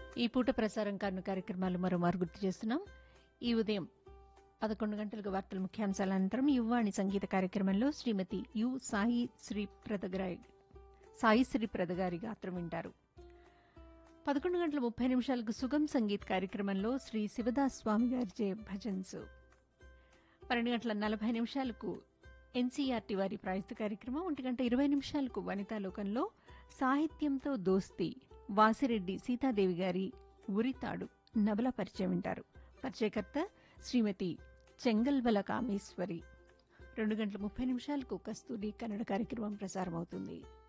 ఈ పూట ప్రసారం కాను కార్యక్రమాలు మరోమారు గుర్తు చేస్తున్నాం ఈ ఉదయం పదకొండు గంటలకు వార్తల ముఖ్యాంశాల అనంతరం యువాణి సంగీత కార్యక్రమంలో శ్రీమతి యు సాయి శ్రీ ప్రదగరాయ్ సాయి శ్రీ ప్రదగారి గాత్రం వింటారు పదకొండు గంటల ముప్పై నిమిషాలకు సుగం సంగీత్ కార్యక్రమంలో శ్రీ శివదాస్ స్వామి గారిచే భజన్స్ పన్నెండు గంటల నలభై నిమిషాలకు ఎన్సీఆర్టీ వారి ప్రాయస్త కార్యక్రమం ఒంటి గంట ఇరవై నిమిషాలకు వనితాలోకంలో సాహిత్యంతో దోస్తి వాసిరెడ్డి సీతాదేవి గారి ఉరితాడు నవల పరిచయం వింటారు పరిచయకర్త శ్రీమతి చెంగల్వల కామేశ్వరి రెండు గంటల ముప్పై నిమిషాలకు కస్తూరి కన్నడ కార్యక్రమం ప్రసారమవుతుంది